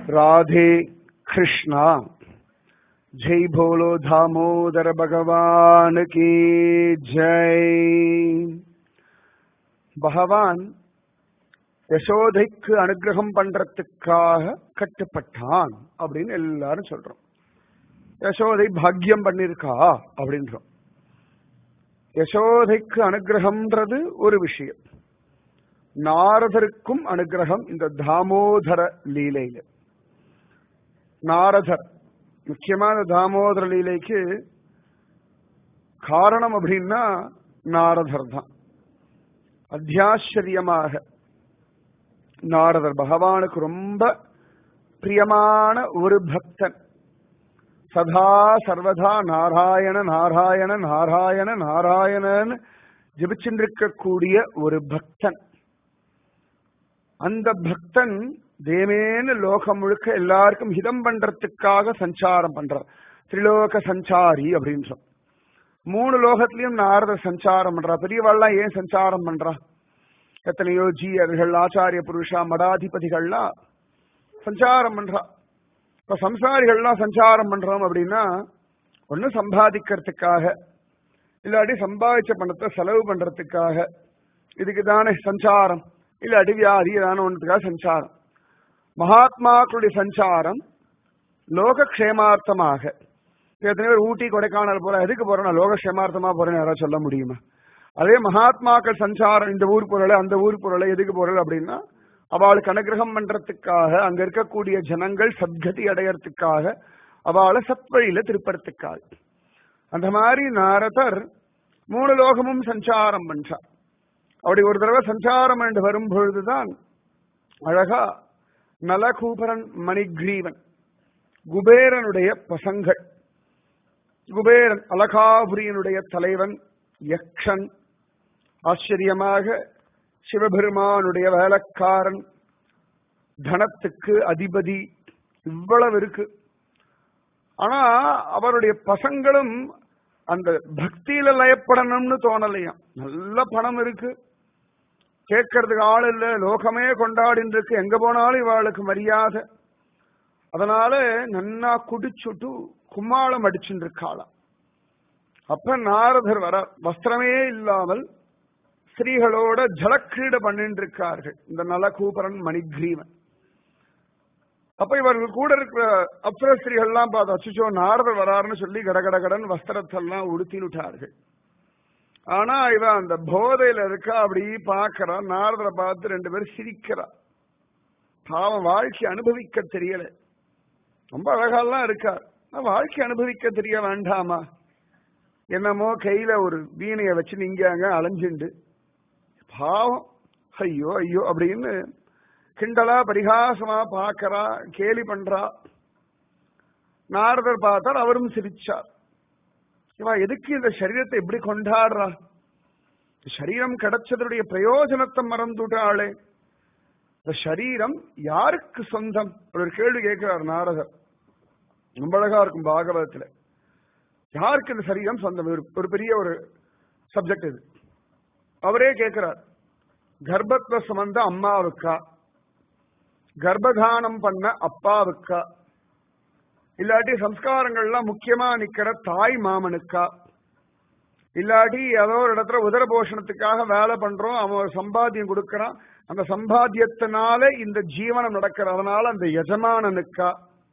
राधे कृष्णा जय बोलो दामोदर भगवान की जय பகவான் யசோதைக்கு அனுகிரகம் பண்றதுக்காக கட்டுப்பட்டான் அப்படின்னு எல்லாரும் சொல்றோம் யசோதை பாக்கியம் பண்ணிருக்கா அப்படின்றோம் யசோதைக்கு அனுகிரகம்ன்றது ஒரு விஷயம் நாரதருக்கும் அனுகிரகம் இந்த தாமோதர லீலையில நாரதர் முக்கியமான தாமோதர லீலைக்கு காரணம் அப்படின்னா நாரதர் தான் அத்தியாச்சரியமாக நாரதர் பகவானுக்கு ரொம்ப பிரியமான ஒரு பக்தன் சதா சர்வதா நாராயண நாராயண நாராயண நாராயணன் ஜபிச்சுருக்கக்கூடிய ஒரு பக்தன் அந்த பக்தன் தேமேன லோகம் முழுக்க எல்லாருக்கும் ஹிதம் பண்றதுக்காக சஞ்சாரம் பண்றார் திரிலோக சஞ்சாரி அப்படின்னு சொல் மூணு லோகத்திலையும் நாரதர் சஞ்சாரம் பண்றா பெரியவாள்லாம் ஏன் சஞ்சாரம் பண்றா எத்தனையோ ஜீயர்கள் ஆச்சாரிய புருஷா மடாதிபதிகள்லாம் சஞ்சாரம் பண்றா இப்ப சம்சாரிகள்லாம் சஞ்சாரம் பண்றோம் அப்படின்னா ஒண்ணு சம்பாதிக்கிறதுக்காக இல்லாட்டி சம்பாதிச்ச பணத்தை செலவு பண்றதுக்காக இதுக்கு தானே சஞ்சாரம் இல்லாட்டி வியாதி ஏதான ஒன்றுக்காக சஞ்சாரம் மகாத்மாக்களுடைய சஞ்சாரம் லோகக்ஷேமார்த்தமாக எத்தனை பேர் ஊட்டி கொடைக்கானல் போற எதுக்கு போறேன் லோக சேமார்த்தமா போறேன்னு யாராவது சொல்ல முடியுமா அதே மகாத்மாக்கள் சஞ்சாரம் இந்த ஊர் பொருளை அந்த ஊர் பொருளை எதுக்கு பொருள் அப்படின்னா அவளுக்கு அனுகிரகம் பண்றதுக்காக அங்க இருக்கக்கூடிய ஜனங்கள் சத்கதி அடையறதுக்காக அவளை சத்வழியில திருப்பறதுக்காக அந்த மாதிரி நாரதர் மூணு லோகமும் சஞ்சாரம் பண்றார் அப்படி ஒரு தடவை சஞ்சாரம் என்று வரும் பொழுதுதான் அழகா நலகூபரன் மணிகிரீவன் குபேரனுடைய பசங்கள் குபேரன் அலகாபுரியனுடைய தலைவன் யக்ஷன் ஆச்சரியமாக சிவபெருமானுடைய வேலைக்காரன் தனத்துக்கு அதிபதி இவ்வளவு இருக்கு ஆனா அவருடைய பசங்களும் அந்த பக்தியில லயப்படணும்னு தோணலையாம் நல்ல பணம் இருக்கு கேட்கறதுக்கு ஆள் இல்ல லோகமே கொண்டாடின்னு இருக்கு எங்க போனாலும் இவாளுக்கு மரியாதை அதனால நன்னா குடிச்சுட்டு கும்மாளம் அடிச்சுட்டு இருக்காளாம் அப்ப நாரதர் வர வஸ்திரமே இல்லாமல் ஸ்திரீகளோட ஜலக்கிரீட பண்ணிட்டு இருக்கார்கள் இந்த நலகூபரன் மணிகிரீவன் அப்ப இவர்கள் கூட இருக்கிற அப்சர ஸ்திரீகள்லாம் பார்த்து அச்சுச்சோ நாரதர் வராருன்னு சொல்லி கடகடகடன் வஸ்திரத்தெல்லாம் உடுத்தினுட்டார்கள் ஆனா இவன் அந்த போதையில இருக்கா அப்படி பாக்குறா நாரதரை பார்த்து ரெண்டு பேரும் சிரிக்கிறா பாவம் வாழ்க்கை அனுபவிக்க தெரியல ரொம்ப அழகாலாம் இருக்கார் வாழ்க்கை அனுபவிக்க தெரிய வேண்டாமா என்னமோ கையில ஒரு வீணைய வச்சு நீங்க அங்க அலைஞ்சுண்டு பாவம் ஐயோ ஐயோ அப்படின்னு கிண்டலா பரிகாசமா பாக்கறா கேலி பண்றா நாரதர் பார்த்தார் அவரும் சிரிச்சார் இவா எதுக்கு இந்த சரீரத்தை எப்படி கொண்டாடுறா சரீரம் கிடைச்சதுடைய பிரயோஜனத்தை மறந்துட்டாளே இந்த சரீரம் யாருக்கு சொந்தம் ஒரு கேள்வி கேட்கிறார் நாரதர் ரொம்ப அழகா இருக்கும் பாகவதத்துல யாருக்கு இந்த சரீரம் சொந்தம் ஒரு பெரிய ஒரு சப்ஜெக்ட் இது அவரே கேட்கிறார் கர்ப்பத்துல சுமந்த அம்மாவுக்கா கர்ப்பதானம் பண்ண அப்பாவுக்கா இல்லாட்டி சம்ஸ்காரங்கள்லாம் முக்கியமா நிக்கிற தாய் மாமனுக்கா இல்லாட்டி ஏதோ ஒரு இடத்துல உதர போஷணத்துக்காக வேலை பண்றோம் அவன் ஒரு சம்பாத்தியம் கொடுக்கறான் அந்த சம்பாத்தியத்தினால இந்த ஜீவனம் நடக்கிறதுனால அந்த எஜமானனுக்கா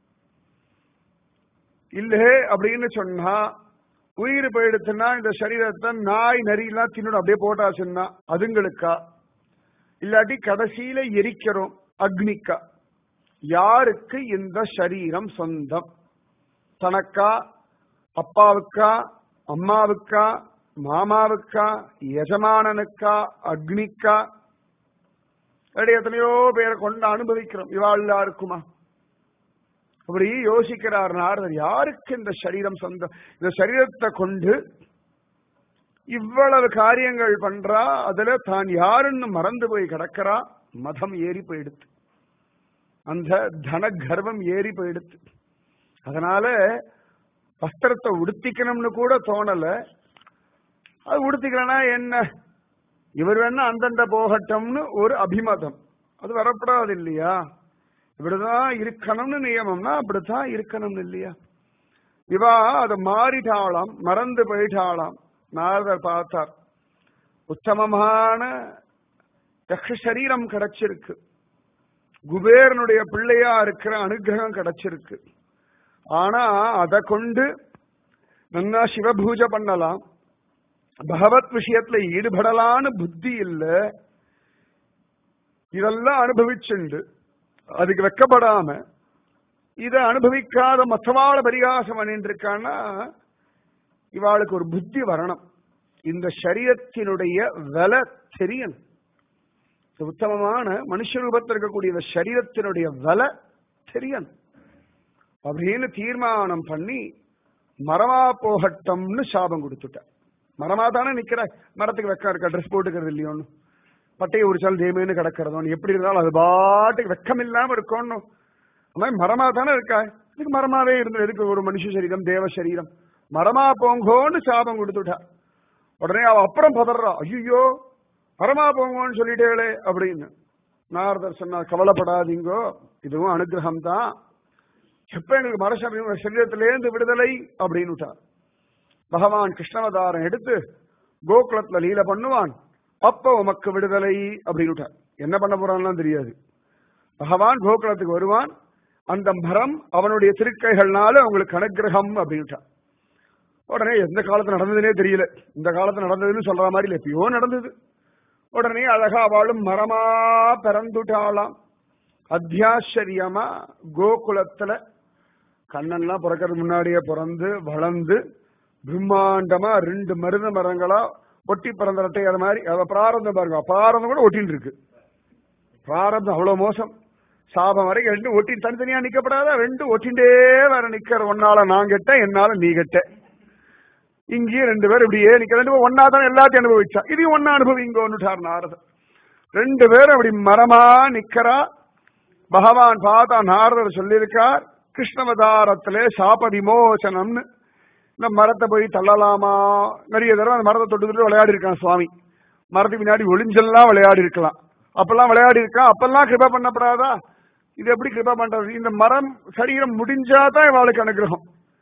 இல்லே அப்படின்னு சொன்னா உயிர் போயிடுச்சுன்னா இந்த சரீரத்தை நாய் நரியெல்லாம் தின்னு அப்படியே போட்டாச்சுன்னா அதுங்களுக்கா இல்லாட்டி கடைசியில எரிக்கிறோம் அக்னிக்கா யாருக்கு இந்த சரீரம் சொந்தம் தனக்கா அப்பாவுக்கா அம்மாவுக்கா மாமாவுக்கா எஜமானனுக்கா அக்னிக்கா எத்தனையோ பேரை கொண்டு அனுபவிக்கிறோம் இவாள் இருக்குமா அப்படி யோசிக்கிறார் நாரதர் யாருக்கு இந்த சரீரம் சொந்தம் இந்த சரீரத்தை கொண்டு இவ்வளவு காரியங்கள் பண்றா அதுல தான் யாருன்னு மறந்து போய் கிடக்கிறா மதம் ஏறி போயிடுத்து அந்த தன கர்வம் ஏறி போயிடுத்து அதனால வஸ்திரத்தை உடுத்திக்கணும்னு கூட தோணல அது உடுத்திக்கலனா என்ன இவர் வேணா அந்தண்ட போகட்டும்னு ஒரு அபிமதம் அது வரப்படாது இல்லையா இப்படிதான் இருக்கணும்னு நியமம்னா அப்படித்தான் இருக்கணும்னு இல்லையா இவா அதை மாறிட்டாளாம் மறந்து போயிட்டாளாம் நாரதர் பார்த்தார் உத்தமமான யக்ஷ சரீரம் கிடைச்சிருக்கு குபேரனுடைய பிள்ளையா இருக்கிற அனுகிரகம் கிடைச்சிருக்கு ஆனா அதை கொண்டு நன்னா சிவபூஜை பண்ணலாம் பகவத் விஷயத்துல ஈடுபடலான்னு புத்தி இல்ல இதெல்லாம் அனுபவிச்சுண்டு அதுக்கு வெக்கப்படாம இதை அனுபவிக்காத மற்றவாள பரிகாசம் பண்ணிட்டு இருக்கான்னா இவாளுக்கு ஒரு புத்தி வரணும் இந்த சரீரத்தினுடைய விலை தெரியணும் இந்த உத்தமமான மனுஷ ரூபத்தில் இருக்கக்கூடிய இந்த சரீரத்தினுடைய விலை தெரியணும் அப்படின்னு தீர்மானம் பண்ணி மரமா போகட்டம்னு சாபம் கொடுத்துட்டார் மரமா தானே நிக்கிற மரத்துக்கு வெக்கம் இருக்கா ட்ரெஸ் போட்டுக்கிறது இல்லையோன்னு பட்டையை உரிச்சாலும் தேமேன்னு கிடக்கிறதோன்னு எப்படி இருந்தாலும் அது பாட்டுக்கு வெக்கம் இல்லாம இருக்கணும் அந்த மாதிரி மரமா தானே இருக்கா இதுக்கு மரமாவே இருந்து எதுக்கு ஒரு மனுஷ சரீரம் தேவ சரீரம் மரமா போங்கோன்னு சாபம் கொடுத்துட்டார் உடனே அவ அப்புறம் பதறா ஐயோ மரமா போங்கோன்னு சொல்லிட்டேளே அப்படின்னு நாரதர் சொன்னார் கவலைப்படாதீங்கோ இதுவும் அனுகிரகம் தான் எப்ப எங்களுக்கு மர சரீரம் சரீரத்திலேருந்து விடுதலை அப்படின்னு பகவான் கிருஷ்ணவதாரம் எடுத்து கோகுலத்துல லீல பண்ணுவான் அப்ப உமக்கு விடுதலை அப்படின்னு என்ன பண்ண போறான்லாம் தெரியாது பகவான் கோகுலத்துக்கு வருவான் அந்த மரம் அவனுடைய திருக்கைகள்னால உங்களுக்கு அனுகிரகம் அப்படின்ட்டான் உடனே எந்த காலத்துல நடந்ததுனே தெரியல இந்த காலத்துல நடந்ததுன்னு சொல்ற மாதிரி இல்ல எப்பயோ நடந்தது உடனே அழகா அவளும் மரமா பிறந்துட்டாளாம் அத்தியாச்சரியமா கோகுலத்துல கண்ணன்லாம் பிறக்கிறது முன்னாடியே பிறந்து வளர்ந்து பிரம்மாண்டமா ரெண்டு மருத மரங்களா ஒட்டி பிறந்த ரெட்டை அது மாதிரி அத பிராரந்தம் பாருங்க பிராரந்தம் கூட ஒட்டின்னு இருக்கு பிராரந்தம் அவ்வளவு மோசம் சாபம் வரைக்கும் ரெண்டு ஒட்டி தனித்தனியா நிக்கப்படாத ரெண்டு ஒட்டிண்டே வேற நிக்கிற ஒன்னால நான் கெட்ட என்னால நீ கெட்ட இங்கேயும் ரெண்டு பேரும் இப்படியே நிக்க ரெண்டு பேரும் ஒன்னா தான் எல்லாத்தையும் அனுபவிச்சா இதையும் ஒன்னா அனுபவிங்கோன்னுட்டார் நாரதர் ரெண்டு பேரும் அப்படி மரமா நிக்கிறா பகவான் பார்த்தா நாரதர் சொல்லியிருக்கார் கிருஷ்ணவதாரத்திலே சாப விமோசனம்னு இந்த மரத்தை போய் தள்ளலாமா நிறைய தடவை அந்த மரத்தை தொட்டு தொட்டு விளையாடி இருக்கான் சுவாமி மரத்துக்கு பின்னாடி ஒளிஞ்செல்லாம் விளையாடி இருக்கலாம் அப்பெல்லாம் விளையாடி இருக்கான் அப்பெல்லாம் கிருபா பண்ணப்படாதா இது எப்படி கிருபா பண்றது இந்த மரம் சரீரம் முடிஞ்சாதான் இவாளுக்கு அனுகிரகம்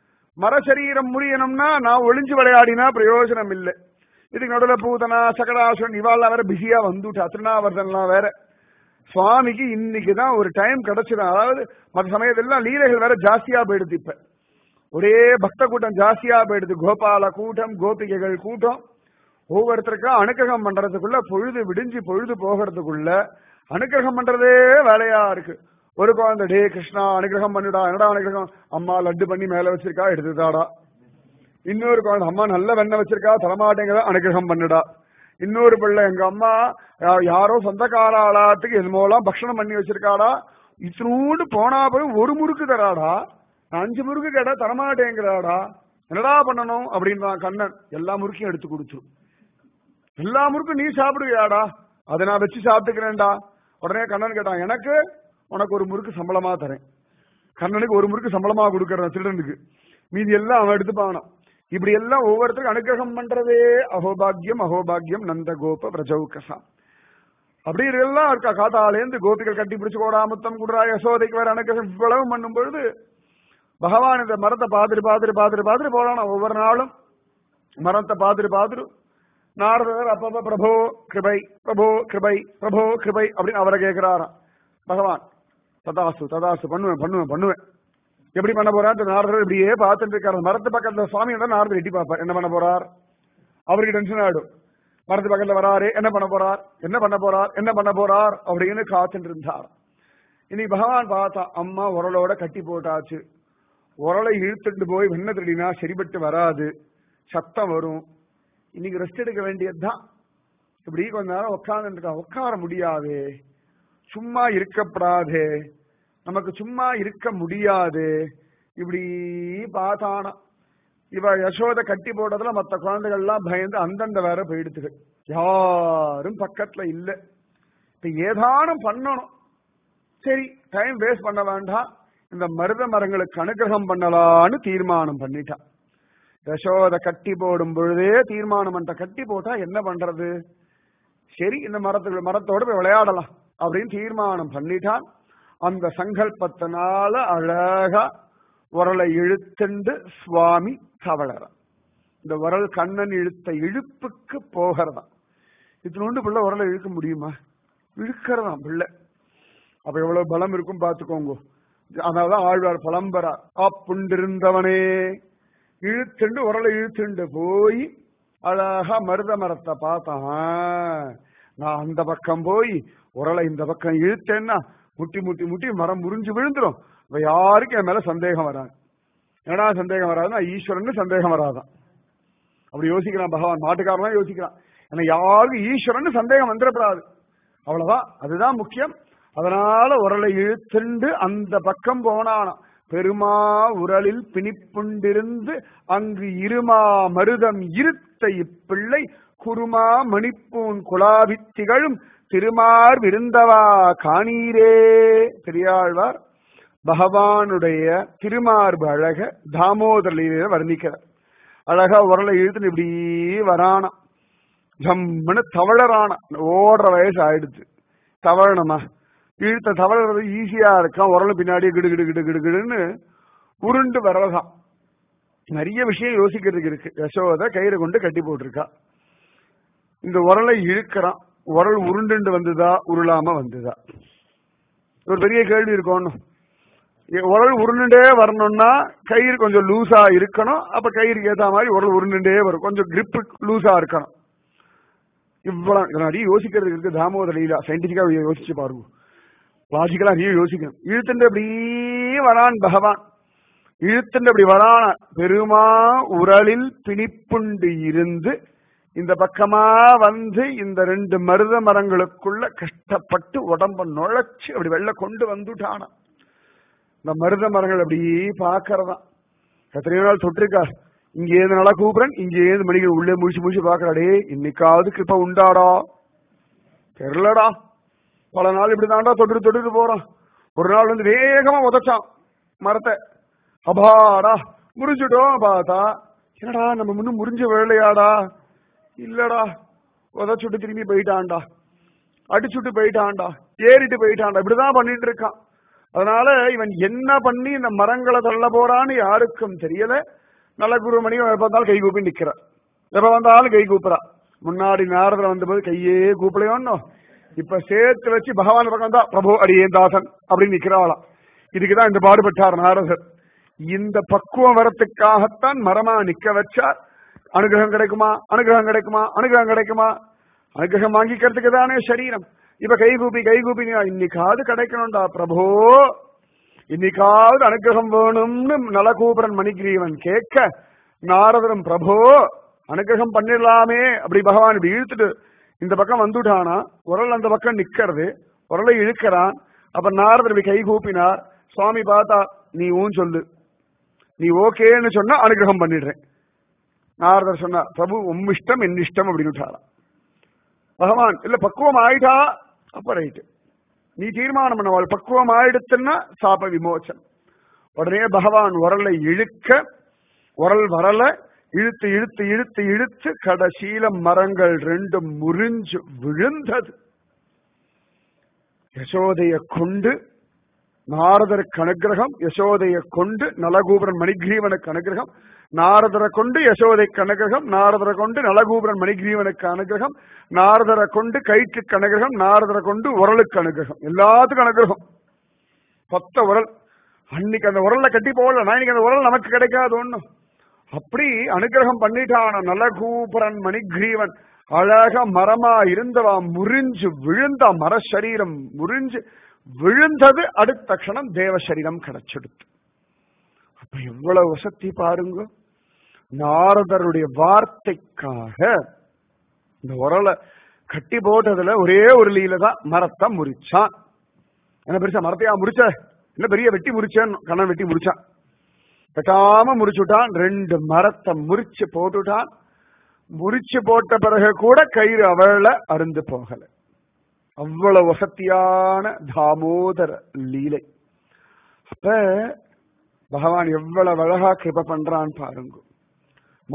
மர சரீரம் முடியணும்னா நான் ஒளிஞ்சு விளையாடினா பிரயோஜனம் இல்லை இதுக்கு நடுவில் பூதனா சகடாசுரன் இவாள்லாம் வேற பிஸியா வந்துட்டா திருநாவர்தன்லாம் வேற சுவாமிக்கு இன்னைக்கு தான் ஒரு டைம் கிடைச்சிடும் அதாவது மற்ற சமயத்தெல்லாம் லீலைகள் வேற ஜாஸ்தியா போயிடுது இப்ப ஒரே பக்த கூட்டம் ஜாஸ்தியா போயிடுது கோபால கூட்டம் கோபிகைகள் கூட்டம் ஒவ்வொருத்தருக்கும் அனுக்கிரகம் பண்றதுக்குள்ள பொழுது விடிஞ்சு பொழுது போகிறதுக்குள்ள அனுக்கிரகம் பண்றதே வேலையா இருக்கு ஒரு குழந்தை டே கிருஷ்ணா அனுகிரகம் பண்ணுடா என்னடா அனுகிரகம் அம்மா லட்டு பண்ணி மேல வச்சிருக்கா எடுத்துதாடா இன்னொரு குழந்தை அம்மா நல்ல வெண்ணெய் வச்சிருக்கா தரமாட்டேங்கிற அனுகிரகம் பண்ணுடா இன்னொரு பிள்ளை எங்க அம்மா யா- யாரோ சொந்தக்கார ஆளாத்துக்கு என்னமோலாம் பக்ஷணம் பண்ணி வச்சிருக்காடா இத்தினூண்டு போனா போய் ஒரு முறுக்கு தராடா நான் அஞ்சு முறுக்கு கேட்டா தரமாட்டேங்கிறாடா என்னடா பண்ணணும் அப்படின்னு கண்ணன் எல்லா முறுக்கையும் எடுத்து கொடுத்துரு எல்லா முறுக்கும் நீ சாப்பிடுவியாடா அதை நான் வச்சு சாப்பிட்டுக்கிறேன்டா உடனே கண்ணன் கேட்டான் எனக்கு உனக்கு ஒரு முறுக்கு சம்பளமா தரேன் கண்ணனுக்கு ஒரு முறுக்கு சம்பளமா கொடுக்கறேன் திருடனுக்கு மீதி எல்லாம் அவன் எடுத்துப்பானான் இப்படி எல்லாம் ஒவ்வொருத்தருக்கும் அனுகிரகம் பண்றதே அகோபாகியம் அகோபாகியம் நந்த கோப பிரஜௌகசா அப்படி எல்லாம் இருக்கா காத்தாலேந்து கோபிகள் கட்டி பிடிச்சு கோடா முத்தம் குடுறா யசோதைக்கு வேற அனுகிரகம் இவ்வளவு பண்ணும் பொழுது பகவான் இந்த மரத்தை பார்த்துட்டு பார்த்துட்டு பார்த்துட்டு பார்த்துட்டு போறானா ஒவ்வொரு நாளும் மரத்தை பார்த்துட்டு பார்த்துட்டு நாரதர் அப்பப்ப பிரபோ கிருபை பிரபோ கிருபை பிரபோ கிருபை அப்படின்னு அவரை கேட்கிறாராம் பகவான் ததாசு ததாசு பண்ணுவேன் பண்ணுவேன் பண்ணுவேன் எப்படி பண்ண போறார் நாரதர் இப்படியே பார்த்துட்டு இருக்காரு மரத்து பக்கத்துல சுவாமி நாரதர் எட்டி பார்ப்பார் என்ன பண்ண போறார் அவருக்கு டென்ஷன் ஆயிடும் மரத்து பக்கத்துல வராரு என்ன பண்ண போறார் என்ன பண்ண போறார் என்ன பண்ண போறார் அப்படின்னு காத்துட்டு இருந்தார் இனி பகவான் பார்த்தா அம்மா உரலோட கட்டி போட்டாச்சு உரலை இழுத்துட்டு போய் வெண்ண திருடினா சரிபட்டு வராது சத்தம் வரும் இன்னைக்கு ரெஸ்ட் எடுக்க வேண்டியதுதான் இப்படி கொஞ்ச நேரம் உட்கார்ந்து உட்கார முடியாது சும்மா இருக்கப்படாதே நமக்கு சும்மா இருக்க முடியாது இப்படி பார்த்தானா இவ யசோத கட்டி போட்டதுல மத்த குழந்தைகள் எல்லாம் பயந்து அந்தந்த வேற போயிடுத்துகள் யாரும் பக்கத்துல இல்ல இப்ப ஏதானும் பண்ணணும் சரி டைம் வேஸ்ட் பண்ண வேண்டாம் இந்த மருத மரங்களுக்கு அனுகிரகம் பண்ணலான்னு தீர்மானம் பண்ணிட்டான் யசோத கட்டி போடும் பொழுதே தீர்மானம் பண்ணிட்ட கட்டி போட்டா என்ன பண்றது சரி இந்த மரத்துக்கு மரத்தோட போய் விளையாடலாம் அப்படின்னு தீர்மானம் பண்ணிட்டான் அந்த சங்கல்பத்தினால அழகா உரலை இழுத்துண்டு சுவாமி தவழறான் இந்த உரல் கண்ணன் இழுத்த இழுப்புக்கு போகிறதாம் இத்தினோண்டு பிள்ளை உரலை இழுக்க முடியுமா இழுக்கிறதாம் பிள்ளை அப்ப எவ்வளவு பலம் இருக்கும் பார்த்துக்கோங்க அதனாலதான் ஆழ்வார் பழம்பரா அப்புண்டிருந்தவனே இழுத்துண்டு உரலை இழுத்துண்டு போய் அழகா மருத மரத்தை பார்த்தான் நான் அந்த பக்கம் போய் உரலை இந்த பக்கம் இழுத்தேன்னா முட்டி முட்டி முட்டி மரம் முறிஞ்சு விழுந்துரும் இப்ப யாருக்கும் என் மேல சந்தேகம் வராது என்னடா சந்தேகம் வராதுன்னா ஈஸ்வரன் சந்தேகம் வராதான் அப்படி யோசிக்கிறான் பகவான் மாட்டுக்காரன் யோசிக்கிறான் ஏன்னா யாருக்கும் ஈஸ்வரன் சந்தேகம் வந்துடப்படாது அவ்வளவுதான் அதுதான் முக்கியம் அதனால உரலை இழுத்துண்டு அந்த பக்கம் போனானாம் பெருமா உரலில் பிணிப்புண்டிருந்து அங்கு இருமா மருதம் இருத்த இப்பிள்ளை குருமா மணிப்பூன் குலாபி திகழும் திருமார் விருந்தவா காணீரே பெரியாழ்வார் பகவானுடைய திருமார்பு அழக தாமோதரில வர்ணிக்கிறார் அழகா உரலை இழுத்துன்னு இப்படி வரானா ஜம்முன்னு தவழறான ஓடுற வயசு ஆயிடுச்சு தவழணுமா இழுத்த தவழறது ஈஸியா இருக்கான் உரலும் பின்னாடியே கிடு கிடு கிடு கிடு கிடுன்னு உருண்டு வரதான் நிறைய விஷயம் யோசிக்கிறதுக்கு இருக்கு யசோத கயிறு கொண்டு கட்டி போட்டிருக்கா இந்த உரலை இழுக்கிறான் உரல் உருண்டுண்டு வந்ததா உருளாம வந்ததா ஒரு பெரிய கேள்வி இருக்கும் உரல் உருண்டுண்டே வரணும்னா கயிறு கொஞ்சம் லூசா இருக்கணும் அப்ப கயிறுக்கு ஏத்த மாதிரி உரல் உருண்டுண்டே வரும் கொஞ்சம் கிரிப் லூசா இருக்கணும் இவ்வளவு நிறைய யோசிக்கிறதுக்கு இருக்கு தாமோதர லீலா சயின்டிபிக்கா யோசிச்சு பாருங்க லாஜிக்கலா நிறைய யோசிக்கணும் இழுத்துட்டு அப்படியே வரான் பகவான் இழுத்துட்டு அப்படி வரான பெருமா உரலில் பிணிப்புண்டு இருந்து இந்த பக்கமா வந்து இந்த ரெண்டு மருத மரங்களுக்குள்ள கஷ்டப்பட்டு உடம்ப நுழைச்சு அப்படி வெளில கொண்டு வந்துட்டானா இந்த மருத மரங்கள் அப்படி பாக்குறதான் எத்தனையோ நாள் தொட்டிருக்கா இங்க ஏது நல்லா கூப்பிடுறேன் இங்க ஏது மணிகள் உள்ளே முடிச்சு முடிச்சு பாக்குறாடே இன்னைக்காவது கிருப்ப உண்டாடா தெரியலடா பல நாள் இப்படி தாண்டா தொட்டு தொட்டுட்டு போறான் ஒரு நாள் வந்து வேகமா உதச்சான் மரத்தை அபாடா முறிஞ்சுட்டோம் பார்த்தா என்னடா நம்ம முன்னும் முறிஞ்ச வேலையாடா இல்லடா உதச்சுட்டு திரும்பி போயிட்டான்டா அடிச்சுட்டு போயிட்டான்டா ஏறிட்டு போயிட்டான்டா இப்படிதான் பண்ணிட்டு இருக்கான் அதனால இவன் என்ன பண்ணி இந்த மரங்களை தள்ள போறான்னு யாருக்கும் தெரியல நல்ல குருமணி எப்ப வந்தாலும் கை கூப்பி நிக்கிறான் எப்ப வந்தாலும் கை கூப்புறா முன்னாடி நாரதர் வந்தபோது கையே கூப்பிடையோன்னோ இப்ப சேர்த்து வச்சு பகவான் பக்கம் தான் பிரபு அடியேன் தாசன் அப்படின்னு நிக்கிறாளாம் இதுக்குதான் இந்த பாடுபட்டார் நாரதர் இந்த பக்குவம் வரத்துக்காகத்தான் மரமா நிக்க வச்சார் அனுகிரகம் கிடைக்குமா அனுகிரகம் கிடைக்குமா அனுகிரகம் கிடைக்குமா அனுகிரகம் வாங்கிக்கிறதுக்கு தானே சரீரம் இப்ப கைகூப்பி கைகூப்பி இன்னைக்காவது கிடைக்கணும்டா பிரபோ இன்னைக்காவது அனுகிரகம் வேணும்னு நலகூபரன் மணிகிரீவன் கேட்க நாரதரும் பிரபோ அனுகிரகம் பண்ணிடலாமே அப்படி பகவான் இப்படி இழுத்துட்டு இந்த பக்கம் வந்துட்டானா உரல் அந்த பக்கம் நிக்கிறது உரலை இழுக்கிறான் அப்ப நாரதர் இப்படி கை கூப்பினார் சுவாமி பார்த்தா நீ ஊன் சொல்லு நீ ஓகேன்னு சொன்னா அனுகிரகம் பண்ணிடுறேன் நாரதர் சொன்னா பிரபு உம் இஷ்டம் என் இஷ்டம் அப்படின்னு விட்டாராம் பகவான் இல்ல பக்குவம் ஆயிட்டா அப்ப ரைட்டு நீ தீர்மானம் பண்ணவாள் பக்குவம் ஆயிடுத்துன்னா சாப விமோச்சன் உடனே பகவான் உரலை இழுக்க உரல் வரல இழுத்து இழுத்து இழுத்து இழுத்து கடைசீல மரங்கள் ரெண்டும் முறிஞ்சு விழுந்தது யசோதைய கொண்டு நாரதருக்கு அனுகிரகம் யசோதைய கொண்டு நலகூபரன் மணிகிரீவனுக்கு அனுகிரகம் நாரதரை கொண்டு யசோதைக்கு அனுகிரகம் நாரதரை கொண்டு நலகூபரன் மணிகிரீவனுக்கு அனுகிரகம் நாரதரை கொண்டு கயிற்றுக்கு அனுகிரகம் நாரதரை கொண்டு உரலுக்கு அனுகிரகம் எல்லாத்துக்கும் அனுகிரகம் பத்த உரல் அன்னைக்கு அந்த உரல்ல கட்டி போடல நான் இன்னைக்கு அந்த உரல் நமக்கு கிடைக்காது ஒண்ணும் அப்படி அனுகிரகம் பண்ணிட்டான நலகூபரன் மணிகிரீவன் அழக மரமா இருந்தவா முறிஞ்சு விழுந்த மர சரீரம் முறிஞ்சு விழுந்தது அடுத்த க்ஷணம் தேவ சரீரம் கிடைச்செடுத்து அப்ப எவ்வளவு வசதி பாருங்க நாரதருடைய வார்த்தைக்காக இந்த உரலை கட்டி போட்டதுல ஒரே ஒரு லீல தான் மரத்தை முறிச்சான் என்ன பெருசா மரத்தையா முறிச்ச என்ன பெரிய வெட்டி முறிச்சேன் கண்ணன் வெட்டி முறிச்சான் வெட்டாம முறிச்சுட்டான் ரெண்டு மரத்தை முறிச்சு போட்டுட்டான் முறிச்சு போட்ட பிறகு கூட கயிறு அவள அருந்து போகல அவ்வளவு வசத்தியான தாமோதர லீலை அப்ப பகவான் எவ்வளவு அழகா கிருப பண்றான் பாருங்க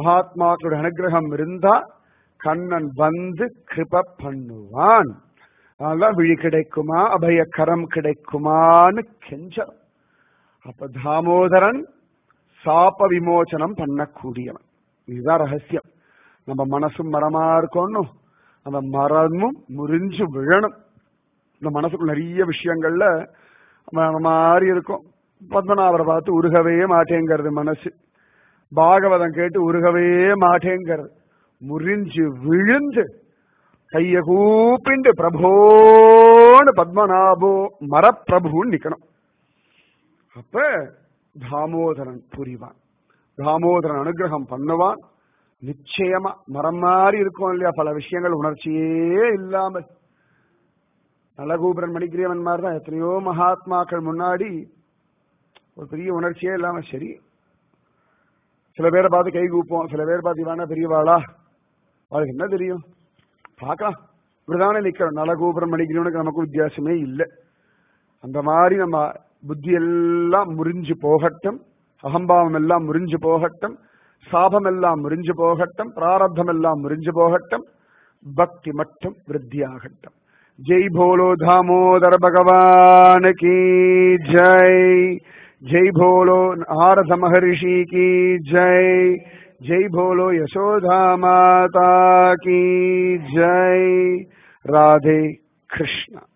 மகாத்மாக்களுடைய அனுகிரகம் இருந்தா கண்ணன் வந்து கிருப பண்ணுவான் அதெல்லாம் விழி கிடைக்குமா அபய கரம் கிடைக்குமான்னு கெஞ்சம் அப்ப தாமோதரன் சாப விமோசனம் பண்ணக்கூடியவன் இதுதான் ரகசியம் நம்ம மனசும் மரமா இருக்கணும் அந்த மரமும் முறிஞ்சு விழணும் இந்த மனசுக்குள்ள நிறைய விஷயங்கள்ல ம- மாதிரி இருக்கும் பத்மநாபரை பார்த்து உருகவே மாட்டேங்கிறது மனசு பாகவதம் கேட்டு உருகவே மாட்டேங்கிறது முறிஞ்சு விழுந்து கைய கூப்பிண்டு பிரபோன்னு பத்மநாபோ மரப்பிரபுன்னு நிக்கணும் அப்ப தாமோதரன் புரிவான் தாமோதரன் அனுகிரகம் பண்ணுவான் நிச்சயமா மரம் மாதிரி இருக்கும் இல்லையா பல விஷயங்கள் உணர்ச்சியே இல்லாமல் நலகூபரன் மணிக்கிரியவன் மாதிரி தான் எத்தனையோ மகாத்மாக்கள் முன்னாடி ஒரு பெரிய உணர்ச்சியே இல்லாம சரி சில பேரை பார்த்து கை கூப்போம் சில பேர் பார்த்து இவானா பெரியவாளா அவளுக்கு என்ன தெரியும் பார்க்கலாம் இப்படிதானே நிக்கிறோம் நலகூபரன் மணிக்கிரியவனுக்கு நமக்கு வித்தியாசமே இல்லை அந்த மாதிரி நம்ம புத்தி எல்லாம் முறிஞ்சு போகட்டும் அகம்பாவம் எல்லாம் முறிஞ்சு போகட்டும் சாபம் எல்லாம் முறிஞ்சு போகட்டும் பிராரப்தம் எல்லாம் முறிஞ்சு போகட்டும் பக்தி மட்டும் விருத்தியாகட்டும் ஜெய் போலோ தாமோதர பகவான் கி ஜெய் ஜெய் போலோ நாரத மகரிஷி கி ஜெய் ஜெய் போலோ யசோதா மாதா கி ஜெய் ராதே கிருஷ்ணா